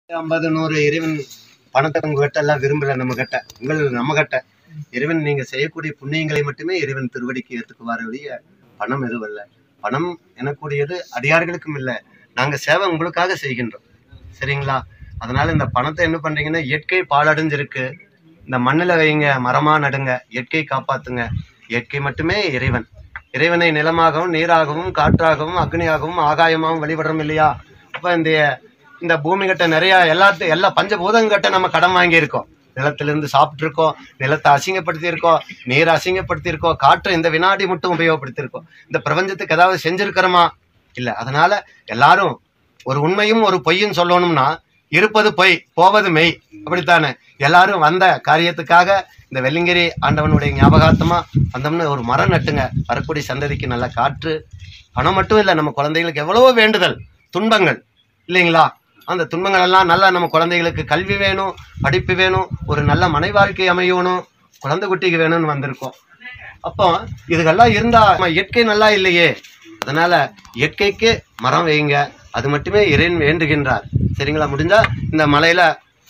ஐம்பது நூறு இறைவன் பணத்தை உங்க கிட்ட எல்லாம் விரும்பல நம்ம கிட்ட உங்கள் நம்ம கிட்ட இறைவன் நீங்க செய்யக்கூடிய புண்ணியங்களை மட்டுமே இறைவன் திருவடிக்கு ஏத்துக்குவார் ஒழிய பணம் எதுவும் இல்ல பணம் எனக்கூடியது அடியார்களுக்கும் இல்ல நாங்க சேவை உங்களுக்காக செய்கின்றோம் சரிங்களா அதனால இந்த பணத்தை என்ன பண்றீங்கன்னா இயற்கை பாலடைஞ்சிருக்கு இந்த மண்ணுல வைங்க மரமா நடுங்க இயற்கை காப்பாத்துங்க இயற்கை மட்டுமே இறைவன் இறைவனை நிலமாகவும் நீராகவும் காற்றாகவும் அக்னியாகவும் ஆகாயமாகவும் வழிபடுறோம் இல்லையா அப்ப இந்த இந்த பூமி கிட்ட நிறைய எல்லாத்து எல்லா பஞ்சபூதங்கிட்ட நம்ம கடன் வாங்கியிருக்கோம் நிலத்திலிருந்து சாப்பிட்டு இருக்கோம் நிலத்தை அசிங்கப்படுத்தி இருக்கோம் நீரை அசிங்கப்படுத்தி இருக்கோம் காற்றை இந்த வினாடி மட்டும் உபயோகப்படுத்தி இருக்கோம் இந்த பிரபஞ்சத்துக்கு ஏதாவது செஞ்சிருக்கிறோமா இல்ல அதனால எல்லாரும் ஒரு உண்மையும் ஒரு பொய்யும் சொல்லணும்னா இருப்பது பொய் போவது மெய் அப்படித்தானே எல்லாரும் வந்த காரியத்துக்காக இந்த வெள்ளிங்கிரி ஆண்டவனுடைய ஞாபகார்த்தமா வந்தோம்னு ஒரு மரம் நட்டுங்க வரக்கூடிய சந்ததிக்கு நல்ல காற்று பணம் மட்டும் இல்லை நம்ம குழந்தைகளுக்கு எவ்வளவோ வேண்டுதல் துன்பங்கள் இல்லைங்களா அந்த துன்பங்கள் எல்லாம் நல்லா நம்ம குழந்தைகளுக்கு கல்வி வேணும் படிப்பு வேணும் ஒரு நல்ல மனை வாழ்க்கை அமையணும் குழந்தை குட்டிக்கு வேணும்னு வந்திருக்கோம் அப்போ இதுகெல்லாம் இருந்தா நம்ம இயற்கை நல்லா இல்லையே அதனால இயற்கைக்கு மரம் வைங்க அது மட்டுமே இறைவன் வேண்டுகின்றார் சரிங்களா முடிஞ்சா இந்த மலையில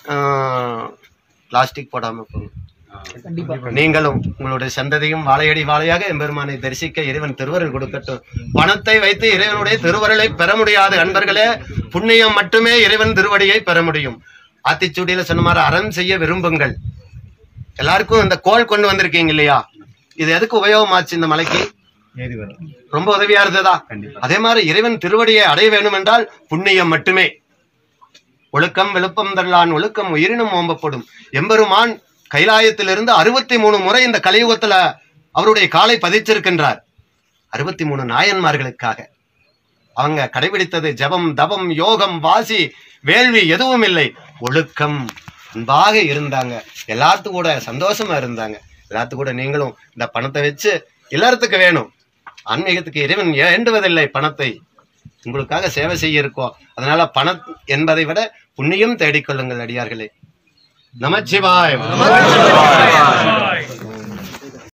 பிளாஸ்டிக் போடாம போங்க நீங்களும் உங்களுடைய சந்ததியும் வாழையடி வாழையாக எம்பெருமானை தரிசிக்க இறைவன் திருவருள் கொடுக்கட்டும் பணத்தை வைத்து இறைவனுடைய திருவருளை பெற முடியாது அன்பர்களே புண்ணியம் மட்டுமே இறைவன் திருவடியை பெற முடியும் ஆத்திச்சூடியில சொன்ன மாதிரி அறம் செய்ய விரும்புங்கள் எல்லாருக்கும் இந்த கோல் கொண்டு வந்திருக்கீங்க இல்லையா இது எதுக்கு உபயோகமாச்சு இந்த மலைக்கு ரொம்ப உதவியா இருந்ததா அதே மாதிரி இறைவன் திருவடியை அடைய வேண்டும் என்றால் புண்ணியம் மட்டுமே ஒழுக்கம் விழுப்பம் தரலான் ஒழுக்கம் உயிரினும் ஓம்பப்படும் எம்பெருமான் கைலாயத்திலிருந்து அறுபத்தி மூணு முறை இந்த கலியுகத்துல அவருடைய காலை பதிச்சிருக்கின்றார் அறுபத்தி மூணு நாயன்மார்களுக்காக அவங்க கடைபிடித்தது ஜபம் தபம் யோகம் வாசி வேள்வி எதுவும் இல்லை ஒழுக்கம் அன்பாக இருந்தாங்க எல்லாத்து கூட சந்தோஷமா இருந்தாங்க எல்லாத்து கூட நீங்களும் இந்த பணத்தை வச்சு எல்லாத்துக்கு வேணும் ஆன்மீகத்துக்கு இறைவன் வேண்டுவதில்லை பணத்தை உங்களுக்காக சேவை செய்ய இருக்கோம் அதனால பணம் என்பதை விட புண்ணியம் தேடிக்கொள்ளுங்கள் அடியார்களே நமச்சிவாயம்